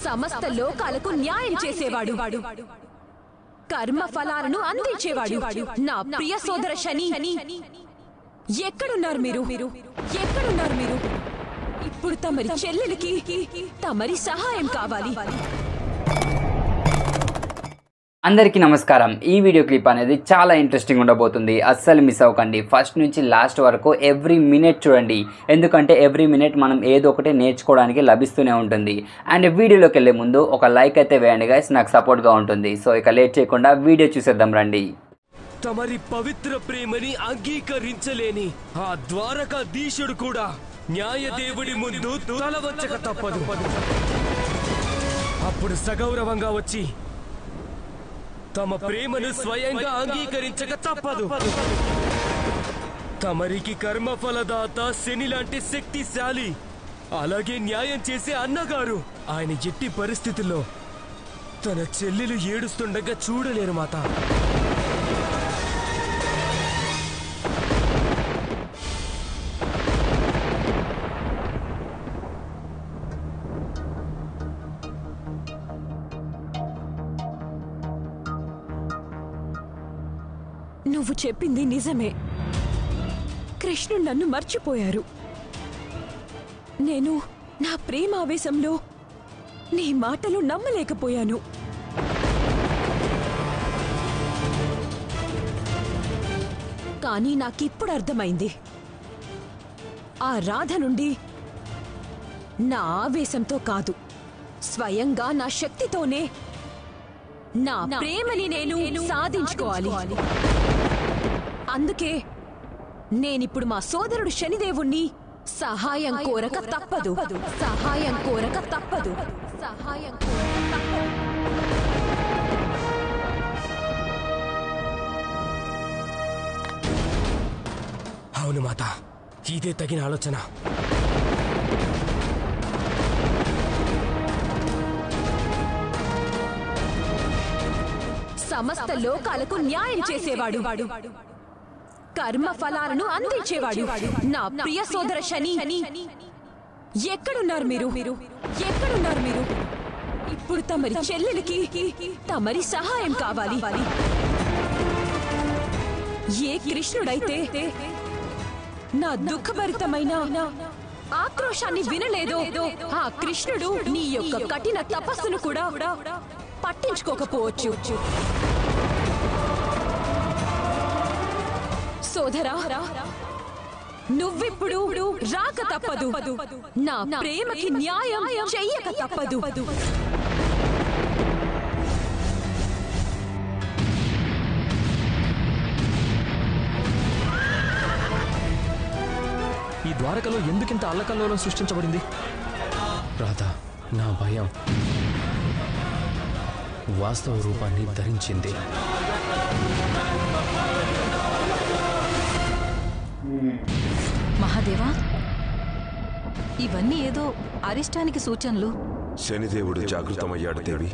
సమస్త లోకాలకు న్యాయం చేసేవాడు కర్మ ఫలాలను అందించేవాడు నా ప్రియ సోదర శని ఎక్కడున్నారు మీరు మీరు ఎక్కడున్నారు మీరు ఇప్పుడు తమరి చెల్లెలికి తమరి సహాయం కావాలి అందరికీ నమస్కారం ఈ వీడియో క్లిప్ అనేది చాలా ఇంట్రెస్టింగ్ ఉండబోతుంది అస్సలు మిస్ అవ్వకండి ఫస్ట్ నుంచి లాస్ట్ వరకు ఎవ్రీ మినిట్ చూడండి ఎందుకంటే ఎవ్రీ మినిట్ మనం ఏదో ఒకటి నేర్చుకోవడానికి లభిస్తూనే ఉంటుంది అండ్ వీడియోలోకి వెళ్ళే ముందు ఒక లైక్ అయితే వేయండి గైస్ నాకు సపోర్ట్గా ఉంటుంది సో ఇక లేట్ చేయకుండా వీడియో చూసేద్దాం రండి తమరి పవిత్ర ప్రేమని అంగీకరించలేని ఆ ద్వారకాధీశుడు కూడా న్యాయదేవుడి ముందు తల వంచక తప్పదు అప్పుడు సగౌరవంగా వచ్చి తమ ప్రేమను స్వయంగా అంగీకరించక తప్పదు తమరికి కర్మఫలదాత శని లాంటి శక్తిశాలి అలాగే న్యాయం చేసే అన్నగారు ఆయన ఎట్టి పరిస్థితుల్లో తన చెల్లెలు ఏడుస్తుండగా చూడలేరు మాత నువ్వు చెప్పింది నిజమే కృష్ణుడు నన్ను మర్చిపోయారు నేను నా ప్రేమావేశంలో నీ మాటలు నమ్మలేకపోయాను కానీ నాకిప్పుడు అర్థమైంది ఆ రాధ నుండి నా ఆవేశంతో కాదు స్వయంగా నా శక్తితోనే నా ప్రేమని నేను సాధించుకోవాలి అందుకే నేనిప్పుడు మా సోదరుడు శనిదేవుణ్ణి సహాయం కోరక తప్పదు సహాయం కోరక తప్పదు సహాయం కోరక తప్పదు అవును మాత ఇదే తగిన ఆలోచన సమస్త లోకాలకు న్యాయం చేసేవాడు కర్మ ఫలాలను అందించేవాడు నా ప్రియ సోదర శని ఎక్కడున్నారు మీరు మీరు ఎక్కడున్నారు మీరు ఇప్పుడు తమరి చెల్లెలికి తమరి సహాయం కావాలి ఏ కృష్ణుడైతే నా దుఃఖభరితమైన ఆక్రోశాన్ని వినలేదో ఆ కృష్ణుడు నీ యొక్క కఠిన తపస్సును కూడా పట్టించుకోకపోవచ్చు సోదరా నువ్విప్పుడు రాక తప్పదు నా ప్రేమకి న్యాయం చెయ్యక తప్పదు ఈ ద్వారకలో ఎందుకింత అల్లకల్లోలం సృష్టించబడింది రాధా నా భయం వాస్తవ రూపాన్ని ధరించింది మహాదేవా ఇవన్నీ ఏదో అరిష్టానికి సూచనలు శనిదేవుడు జాగృతమయ్యాడు దేవి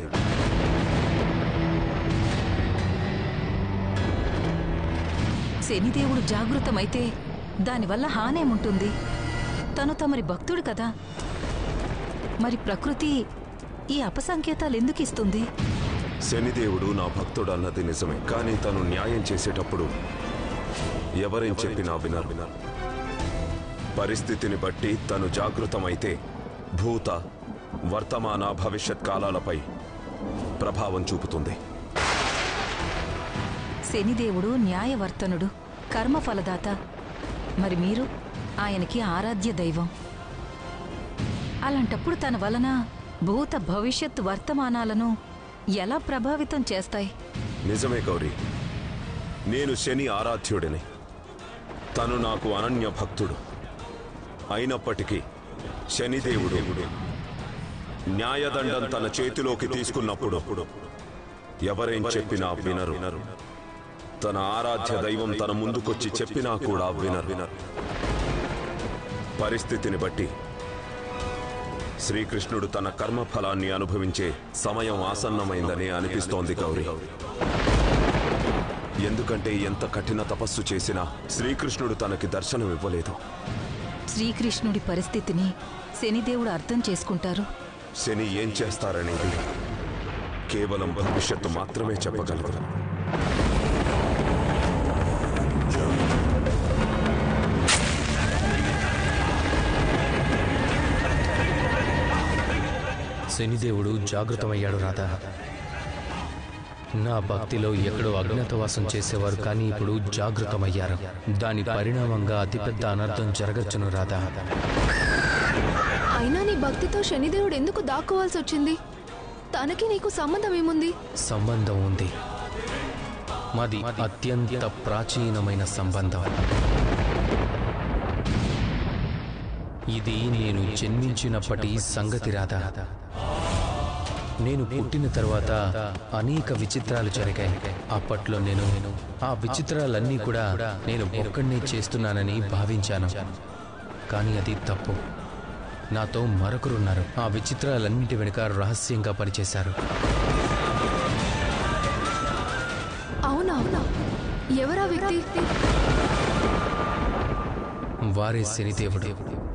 శనిదేవుడు జాగృతమైతే దానివల్ల హానేముంటుంది తను తమరి భక్తుడు కదా మరి ప్రకృతి ఈ అపసంకేతాలు ఎందుకు ఇస్తుంది శనిదేవుడు నా భక్తుడు అన్నది నిజమే కానీ తను న్యాయం చేసేటప్పుడు ఎవరేం చెప్పినా వినరు పరిస్థితిని బట్టి తను జాగృతమైతే భూత వర్తమాన భవిష్యత్ కాలాలపై ప్రభావం చూపుతుంది శనిదేవుడు న్యాయవర్తనుడు కర్మఫలదాత మరి మీరు ఆయనకి ఆరాధ్య దైవం అలాంటప్పుడు తన వలన భూత భవిష్యత్ వర్తమానాలను ఎలా ప్రభావితం చేస్తాయి నిజమే గౌరీ నేను శని ఆరాధ్యుడిని తను నాకు అనన్య భక్తుడు అయినప్పటికీ శనిదేవుడు న్యాయదండం తన చేతిలోకి తీసుకున్నప్పుడు ఎవరేం చెప్పినా వినరు తన ఆరాధ్య దైవం తన ముందుకొచ్చి చెప్పినా కూడా వినరు పరిస్థితిని బట్టి శ్రీకృష్ణుడు తన కర్మఫలాన్ని అనుభవించే సమయం ఆసన్నమైందని అనిపిస్తోంది గౌరీ ఎందుకంటే ఎంత కఠిన తపస్సు చేసినా శ్రీకృష్ణుడు తనకి దర్శనం ఇవ్వలేదు శ్రీకృష్ణుడి పరిస్థితిని శనిదేవుడు అర్థం చేసుకుంటారు శని ఏం చేస్తారనేది కేవలం భవిష్యత్తు మాత్రమే చెప్పగలదు శనిదేవుడు జాగృతమయ్యాడు రాధా నా భక్తిలో ఎక్కడో అజ్ఞాతవాసం చేసేవారు కానీ ఇప్పుడు జాగృతమయ్యారు దాని పరిణామంగా అతిపెద్ద అనర్థం జరగచ్చును రాధా అయినా నీ భక్తితో శనిదేవుడు ఎందుకు దాక్కోవాల్సి వచ్చింది తనకి నీకు సంబంధం ఏముంది సంబంధం ఉంది మాది అత్యంత ప్రాచీనమైన సంబంధం ఇది నేను జన్మించినప్పటి సంగతి రాదా నేను పుట్టిన తర్వాత అనేక విచిత్రాలు జరిగాయి అప్పట్లో నేను ఆ విచిత్రాలన్నీ కూడా నేను ఒక్కడినే చేస్తున్నానని భావించాను కానీ అది తప్పు నాతో మరొకరున్నారు ఆ విచిత్రాలన్నింటి వెనుక రహస్యంగా పనిచేశారు అవునా అవునా ఎవరా వ్యక్తి వారే శనిదేవుడు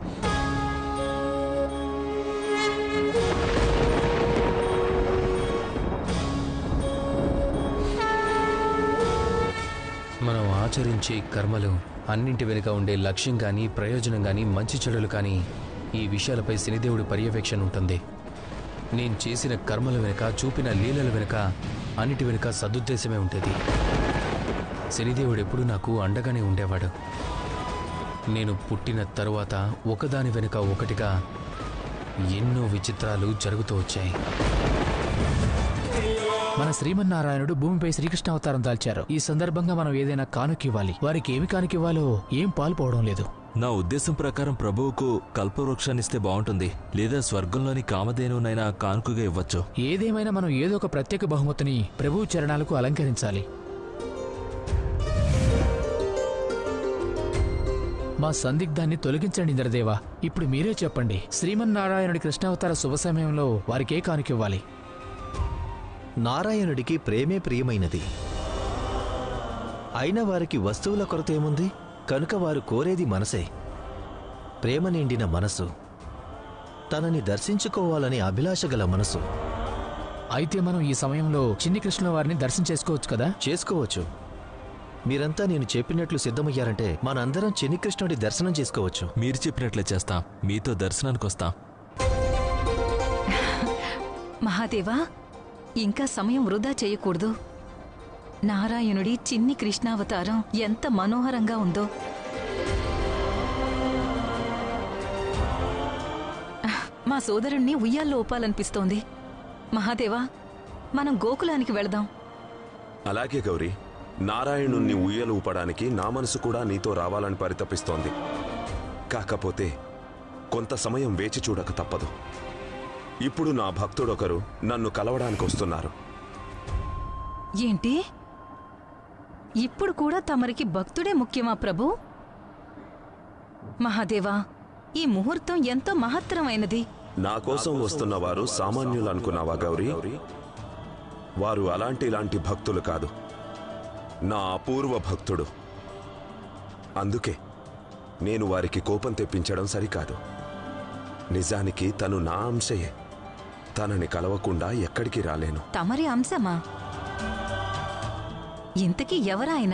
మనం ఆచరించే కర్మలు అన్నింటి వెనుక ఉండే లక్ష్యం కానీ ప్రయోజనం కానీ మంచి చెడులు కానీ ఈ విషయాలపై శనిదేవుడి పర్యవేక్షణ ఉంటుంది నేను చేసిన కర్మల వెనుక చూపిన లీలల వెనుక అన్నిటి వెనుక సదుద్దేశమే ఉంటుంది శనిదేవుడు ఎప్పుడూ నాకు అండగానే ఉండేవాడు నేను పుట్టిన తరువాత ఒకదాని వెనుక ఒకటిగా ఎన్నో విచిత్రాలు జరుగుతూ వచ్చాయి మన శ్రీమన్నారాయణుడు భూమిపై శ్రీకృష్ణ అవతారం దాల్చారు ఈ సందర్భంగా మనం ఏదైనా కానుకివ్వాలి వారికి ఏమి కానుకివ్వాలో ఏం పాల్పోవడం లేదు నా ఉద్దేశం ప్రకారం ప్రభువుకు కల్పవృక్షాన్నిస్తే బాగుంటుంది లేదా స్వర్గంలోని కామధేనునైనా కానుకగా ఇవ్వచ్చు ఏదేమైనా మనం ఏదో ఒక ప్రత్యేక బహుమతిని ప్రభువు చరణాలకు అలంకరించాలి మా సందిగ్ధాన్ని తొలగించండి ఇంద్రదేవా ఇప్పుడు మీరే చెప్పండి శ్రీమన్నారాయణుడి కృష్ణావతార శుభ సమయంలో వారికే కానుకివ్వాలి నారాయణుడికి ప్రేమే ప్రియమైనది అయిన వారికి వస్తువుల కొరత ఏముంది కనుక వారు కోరేది మనసే ప్రేమ నిండిన మనసు తనని దర్శించుకోవాలనే అభిలాష గల మనసు అయితే మనం ఈ సమయంలో చిన్ని కృష్ణ వారిని దర్శనం చేసుకోవచ్చు కదా చేసుకోవచ్చు మీరంతా నేను చెప్పినట్లు సిద్ధమయ్యారంటే మనందరం చెన్నికృష్ణుడి దర్శనం చేసుకోవచ్చు మీరు చెప్పినట్లే చేస్తాం మీతో దర్శనానికి వస్తాం మహాదేవా ఇంకా సమయం వృధా చేయకూడదు నారాయణుడి చిన్ని కృష్ణావతారం ఎంత మనోహరంగా ఉందో మా సోదరుణ్ణి ఉయ్యాల్లో ఊపాలనిపిస్తోంది మహాదేవా మనం గోకులానికి వెళదాం అలాగే గౌరీ నారాయణుణ్ణి ఉయ్యలు ఊపడానికి నా మనసు కూడా నీతో రావాలని పరితపిస్తోంది కాకపోతే కొంత సమయం వేచి చూడక తప్పదు ఇప్పుడు నా భక్తుడొకరు నన్ను కలవడానికి వస్తున్నారు ఏంటి ఇప్పుడు కూడా తమరికి భక్తుడే ముఖ్యమా ప్రభు మహాదేవా ఈ ముహూర్తం ఎంతో మహత్తరమైనది నా కోసం వస్తున్న వారు సామాన్యులు అనుకున్నావా గౌరీ వారు అలాంటి ఇలాంటి భక్తులు కాదు నా అపూర్వ భక్తుడు అందుకే నేను వారికి కోపం తెప్పించడం సరికాదు నిజానికి తను నా అంశయే తనని కలవకుండా ఎక్కడికి రాలేను తమరి అంశమా ఇంతకీ ఎవరాయన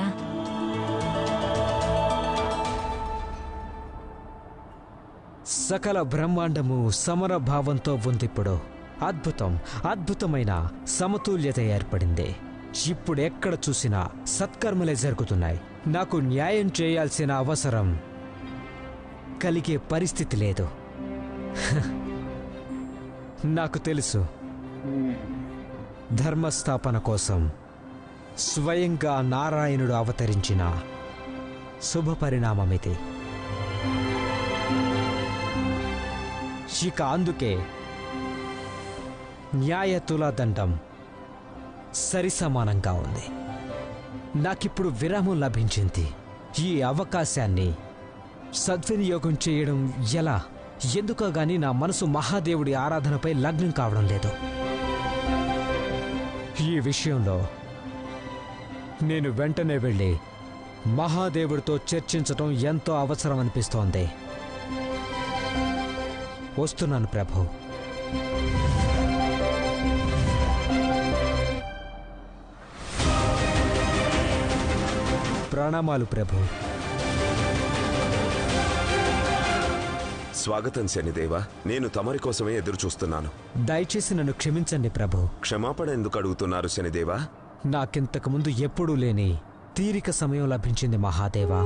సకల బ్రహ్మాండము సమర భావంతో ఉందిప్పుడు అద్భుతం అద్భుతమైన సమతుల్యత ఏర్పడింది ఇప్పుడు ఎక్కడ చూసినా సత్కర్మలే జరుగుతున్నాయి నాకు న్యాయం చేయాల్సిన అవసరం కలిగే పరిస్థితి లేదు హ. నాకు తెలుసు ధర్మస్థాపన కోసం స్వయంగా నారాయణుడు అవతరించిన శుభ పరిణామం ఇది ఇక అందుకే న్యాయ తులాదండం సరిసమానంగా ఉంది నాకిప్పుడు విరామం లభించింది ఈ అవకాశాన్ని సద్వినియోగం చేయడం ఎలా ఎందుకో గాని నా మనసు మహాదేవుడి ఆరాధనపై లగ్నం కావడం లేదు ఈ విషయంలో నేను వెంటనే వెళ్ళి మహాదేవుడితో చర్చించటం ఎంతో అవసరం అనిపిస్తోంది వస్తున్నాను ప్రభు ప్రణామాలు ప్రభు స్వాగతం శనిదేవ నేను తమరి కోసమే ఎదురు చూస్తున్నాను దయచేసి నన్ను క్షమించండి ప్రభు క్షమాపణ ఎందుకు అడుగుతున్నారు శనిదేవా నాకింతకు ముందు ఎప్పుడూ లేని తీరిక సమయం లభించింది మహాదేవా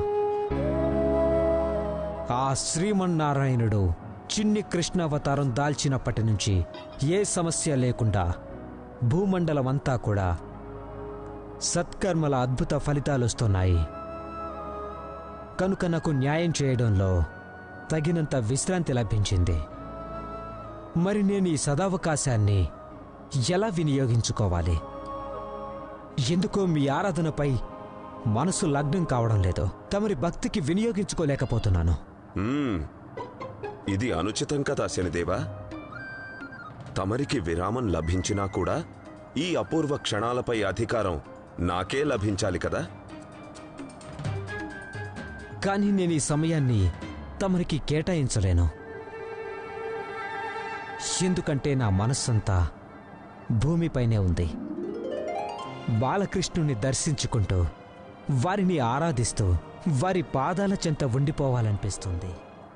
ఆ శ్రీమన్నారాయణుడు చిన్ని కృష్ణావతారం దాల్చినప్పటి నుంచి ఏ సమస్య లేకుండా భూమండలమంతా కూడా సత్కర్మల అద్భుత ఫలితాలొస్తున్నాయి కనుక నాకు న్యాయం చేయడంలో తగినంత విశ్రాంతి లభించింది మరి నేను ఈ సదావకాశాన్ని ఎలా వినియోగించుకోవాలి ఎందుకో మీ ఆరాధనపై మనసు లగ్నం కావడం లేదు తమరి భక్తికి వినియోగించుకోలేకపోతున్నాను మ్మ్. ఇది అనుచితం కదా శనిదేవా తమరికి విరామం లభించినా కూడా ఈ అపూర్వ క్షణాలపై అధికారం నాకే లభించాలి కదా కానీ నేను ఈ సమయాన్ని తమరికి కేటాయించలేను ఎందుకంటే నా మనస్సంతా భూమిపైనే ఉంది బాలకృష్ణుని దర్శించుకుంటూ వారిని ఆరాధిస్తూ వారి పాదాల చెంత ఉండిపోవాలనిపిస్తుంది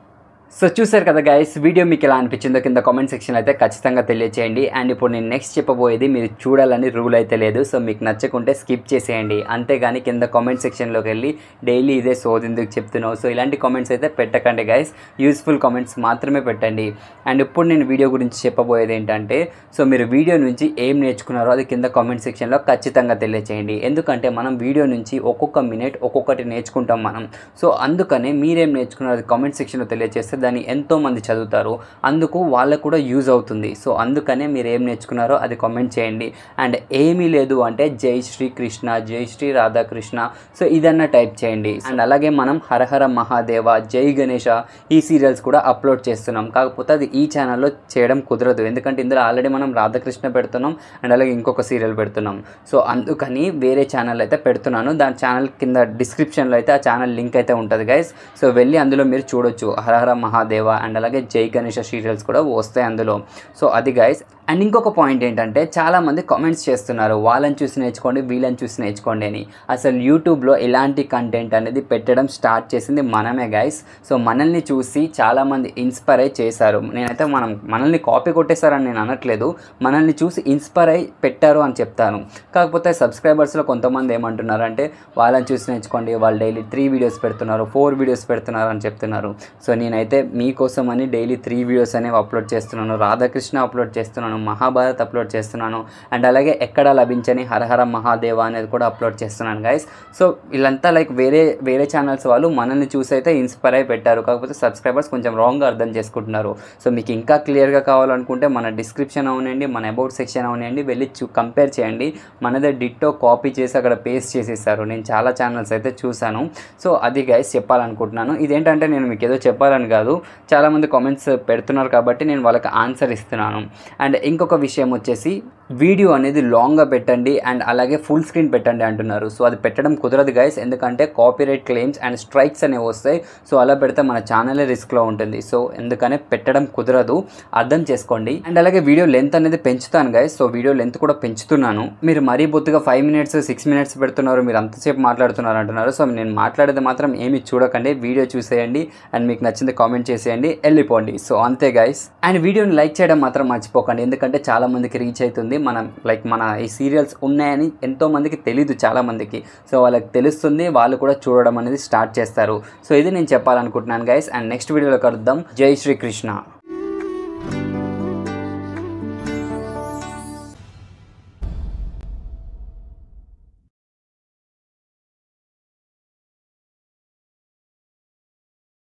సో చూసారు కదా గైస్ వీడియో మీకు ఎలా అనిపించిందో కింద కామెంట్ సెక్షన్ అయితే ఖచ్చితంగా తెలియచేయండి అండ్ ఇప్పుడు నేను నెక్స్ట్ చెప్పబోయేది మీరు చూడాలని రూల్ అయితే లేదు సో మీకు నచ్చకుంటే స్కిప్ చేసేయండి అంతేగాని కింద కామెంట్ సెక్షన్లోకి వెళ్ళి డైలీ ఇదే సోది ఎందుకు చెప్తున్నావు సో ఇలాంటి కామెంట్స్ అయితే పెట్టకండి గైస్ యూస్ఫుల్ కామెంట్స్ మాత్రమే పెట్టండి అండ్ ఇప్పుడు నేను వీడియో గురించి చెప్పబోయేది ఏంటంటే సో మీరు వీడియో నుంచి ఏం నేర్చుకున్నారో అది కింద కామెంట్ సెక్షన్లో ఖచ్చితంగా తెలియచేయండి ఎందుకంటే మనం వీడియో నుంచి ఒక్కొక్క మినిట్ ఒక్కొక్కటి నేర్చుకుంటాం మనం సో అందుకనే మీరేం నేర్చుకున్నారో అది కామెంట్ సెక్షన్లో తెలియజేస్తే దాన్ని ఎంతో మంది చదువుతారు అందుకు వాళ్ళకు కూడా యూజ్ అవుతుంది సో అందుకనే మీరు ఏం నేర్చుకున్నారో అది కామెంట్ చేయండి అండ్ ఏమీ లేదు అంటే జై శ్రీ కృష్ణ జై శ్రీ రాధాకృష్ణ సో ఇదన్నా టైప్ చేయండి అండ్ అలాగే మనం హరహర మహాదేవ జై గణేష ఈ సీరియల్స్ కూడా అప్లోడ్ చేస్తున్నాం కాకపోతే అది ఈ ఛానల్లో చేయడం కుదరదు ఎందుకంటే ఇందులో ఆల్రెడీ మనం రాధాకృష్ణ పెడుతున్నాం అండ్ అలాగే ఇంకొక సీరియల్ పెడుతున్నాం సో అందుకని వేరే ఛానల్ అయితే పెడుతున్నాను దాని ఛానల్ కింద డిస్క్రిప్షన్లో అయితే ఆ ఛానల్ లింక్ అయితే ఉంటుంది గైస్ సో వెళ్ళి అందులో మీరు చూడొచ్చు హరహర మహాదేవ అండ్ అలాగే జై గణేష సీరియల్స్ కూడా వస్తాయి అందులో సో అది గైస్ అండ్ ఇంకొక పాయింట్ ఏంటంటే చాలామంది కామెంట్స్ చేస్తున్నారు వాళ్ళని చూసి నేర్చుకోండి వీళ్ళని చూసి నేర్చుకోండి అని అసలు యూట్యూబ్లో ఎలాంటి కంటెంట్ అనేది పెట్టడం స్టార్ట్ చేసింది మనమే గైస్ సో మనల్ని చూసి చాలామంది ఇన్స్పైర్ అయి చేశారు నేనైతే మనం మనల్ని కాపీ కొట్టేశారని నేను అనట్లేదు మనల్ని చూసి ఇన్స్పైర్ అయి పెట్టారు అని చెప్తాను కాకపోతే సబ్స్క్రైబర్స్లో కొంతమంది ఏమంటున్నారంటే వాళ్ళని చూసి నేర్చుకోండి వాళ్ళు డైలీ త్రీ వీడియోస్ పెడుతున్నారు ఫోర్ వీడియోస్ పెడుతున్నారు అని చెప్తున్నారు సో నేనైతే మీకోసం అని డైలీ త్రీ వీడియోస్ అనేవి అప్లోడ్ చేస్తున్నాను రాధాకృష్ణ అప్లోడ్ చేస్తున్నాను మహాభారత్ అప్లోడ్ చేస్తున్నాను అండ్ అలాగే ఎక్కడ లభించని హరహర మహాదేవ అనేది కూడా అప్లోడ్ చేస్తున్నాను గైస్ సో వీళ్ళంతా లైక్ వేరే వేరే ఛానల్స్ వాళ్ళు మనల్ని చూసి అయితే ఇన్స్పైర్ అయి పెట్టారు కాకపోతే సబ్స్క్రైబర్స్ కొంచెం రాంగ్గా అర్థం చేసుకుంటున్నారు సో మీకు ఇంకా క్లియర్గా కావాలనుకుంటే మన డిస్క్రిప్షన్ అవునండి మన అబౌట్ సెక్షన్ అవునండి వెళ్ళి చూ కంపేర్ చేయండి మనదే డిట్టో కాపీ చేసి అక్కడ పేస్ట్ చేసేసారు నేను చాలా ఛానల్స్ అయితే చూశాను సో అది గైస్ చెప్పాలనుకుంటున్నాను ఇదేంటంటే నేను మీకు ఏదో చెప్పాలని కాదు చాలామంది కామెంట్స్ పెడుతున్నారు కాబట్టి నేను వాళ్ళకి ఆన్సర్ ఇస్తున్నాను అండ్ ఇంకొక విషయం వచ్చేసి వీడియో అనేది లాంగ్గా పెట్టండి అండ్ అలాగే ఫుల్ స్క్రీన్ పెట్టండి అంటున్నారు సో అది పెట్టడం కుదరదు గైస్ ఎందుకంటే కాపీరైట్ క్లెయిమ్స్ అండ్ స్ట్రైక్స్ అనేవి వస్తాయి సో అలా పెడితే మన ఛానలే రిస్క్లో ఉంటుంది సో ఎందుకనే పెట్టడం కుదరదు అర్థం చేసుకోండి అండ్ అలాగే వీడియో లెంత్ అనేది పెంచుతాను గైస్ సో వీడియో లెంత్ కూడా పెంచుతున్నాను మీరు మరీ బొత్తుగా ఫైవ్ మినిట్స్ సిక్స్ మినిట్స్ పెడుతున్నారు మీరు అంతసేపు మాట్లాడుతున్నారు అంటున్నారు సో నేను మాట్లాడేది మాత్రం ఏమి చూడకండి వీడియో చూసేయండి అండ్ మీకు నచ్చింది కామెంట్ చేసేయండి వెళ్ళిపోండి సో అంతే గైస్ అండ్ వీడియోని లైక్ చేయడం మాత్రం మర్చిపోకండి ఎందుకంటే చాలా మందికి రీచ్ అవుతుంది మనం లైక్ మన ఈ సీరియల్స్ ఉన్నాయని ఎంతో మందికి తెలీదు చాలా మందికి సో వాళ్ళకి తెలుస్తుంది వాళ్ళు కూడా చూడడం అనేది స్టార్ట్ చేస్తారు సో ఇది నేను చెప్పాలనుకుంటున్నాను గైస్ అండ్ నెక్స్ట్ వీడియోలో కలుద్దాం జై శ్రీకృష్ణ